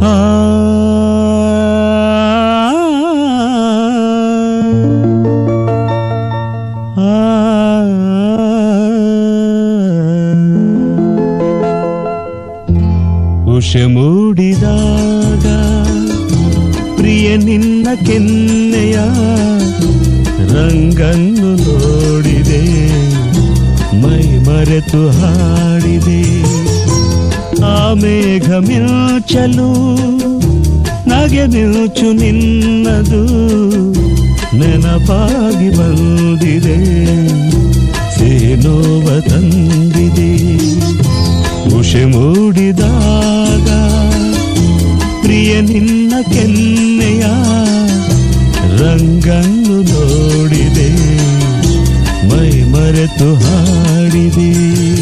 ಆ ಉಷ ಮೂಡಿದಾಗ ಪ್ರಿಯ ನಿನ್ನ ಕೆನ್ನೆಯ ರಂಗನ್ನು ನೋಡಿದೆ ಮೈ ಮರೆತು ಹಾಡಿದೆ ಆ ಮೇಘ ಮಿಂಚಲು ನಗೆ ಮಿಂಚು ನಿನ್ನದು ನೆನಪಾಗಿ ಬಂದಿದೆ ಸೇನೋವ ತಂದಿದೆ ಉಷೆ ಮೂಡಿದಾಗ ಪ್ರಿಯ ನಿನ್ನ ಕೆನ್ನೆಯ ರಂಗನ್ನು ನೋಡಿದೆ ಮೈ ಮರೆತು ಹಾಡಿದೆ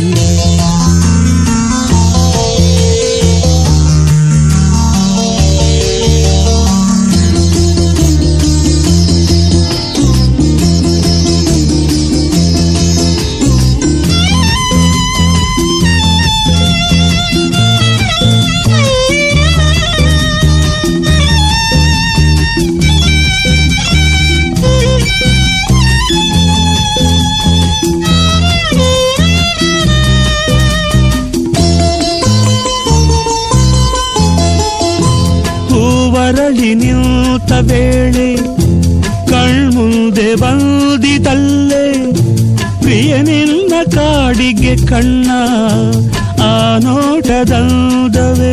ಹೂವರಳಿ ನಿಂತ ವೇಳೆ ಕಣ್ಮುಂದೆ ಬಂದಿತಲ್ಲೇ ಪ್ರಿಯ ನಿನ್ನ ಕಾಡಿಗೆ ಕಣ್ಣ ಆ ನೋಟದಂದವೇ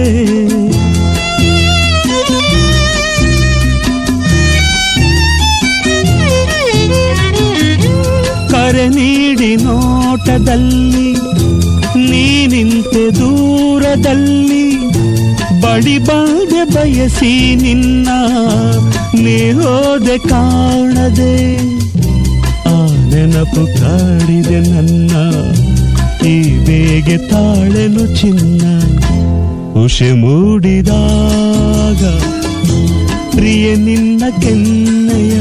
ಕರೆ ನೀಡಿ ನೋಟದಲ್ಲಿ ನೀ ನಿಂತೆ ದೂರದಲ್ಲಿ ಬಡಿ ಬಾದೆ ಬಯಸಿ ನಿನ್ನ ನೀ ಹೋದೆ ಕಾಣದೆ ಆ ನೆನಪು ಕಾಡಿದೆ ನನ್ನ ಈ ಬೇಗೆ ತಾಳೆನು ಚಿನ್ನ ಉಷೆ ಮೂಡಿದಾಗ ಪ್ರಿಯ ನಿನ್ನ ಕೆನ್ನೆಯ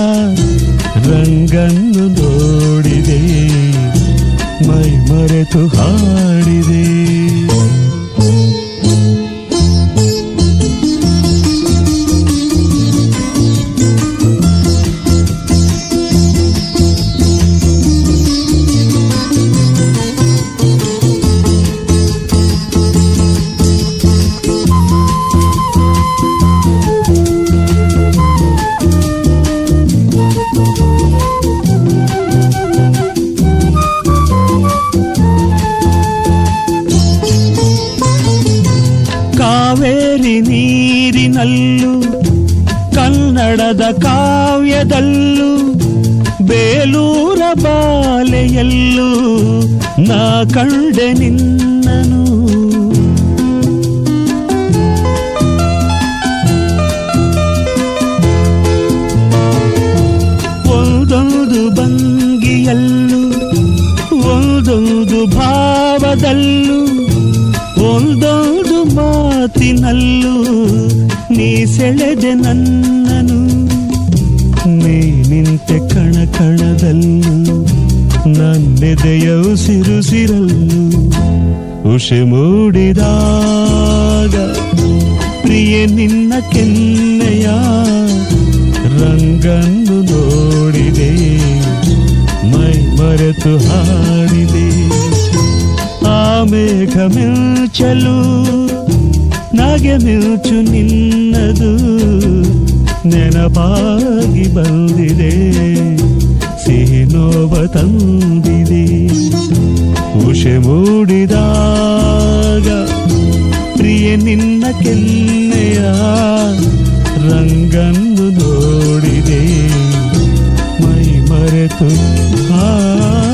ರಂಗನ್ನು ನೋಡಿದೆ ಮೈ ಮರೆತು ಹಾಡಿದೆ ಕಾವೇರಿ ನೀರಿನಲ್ಲೂ ಕನ್ನಡದ ಕಾವ್ಯದಲ್ಲೂ ಬೇಲೂರ ಬಾಲೆಯಲ್ಲೂ ನಾ ಕಂಡೆ ನಿನ್ನನು ಒಂದೊಂದು ಭಂಗಿಯಲ್ಲೂ ಒಂದೊಂದು ಭಾವದಲ್ಲೂ ಒಂದೊಂದು ಮಾತಿನಲ್ಲೂ ನೀ ಸೆಳೆದೆ ನನ್ನನು ನೀ ನಿಂತೆ ಕಣ ಕಣದಲ್ಲೂ ನನ್ನೆದೆಯ ಉಸಿರುಸಿರಲ್ಲೂ ಉಷೆ ಮೂಡಿದಾಗ ಪ್ರಿಯ ನಿನ್ನ ಕೆನ್ನೆಯ ರಂಗನ್ನು ನೋಡಿದೆ ಮೈ ಮರೆತು ಹಾಡಿದೆ ಆ ಮೇಘ ಮಿಂಚಲು ನಗೆ ಮಿಂಚು ನಿನ್ನದು ನೆನಪಾಗಿ ಬಂದಿದೆ ಸಿಹಿ ನೋವ ತಂದಿದೆ ಉಷೆ ಮೂಡಿದಾಗ ಪ್ರಿಯ ನಿನ್ನ ಕೆನ್ನೆಯ ರಂಗನ್ನು ನೋಡಿದೆ ಮೈ ಮರೆತು ಆ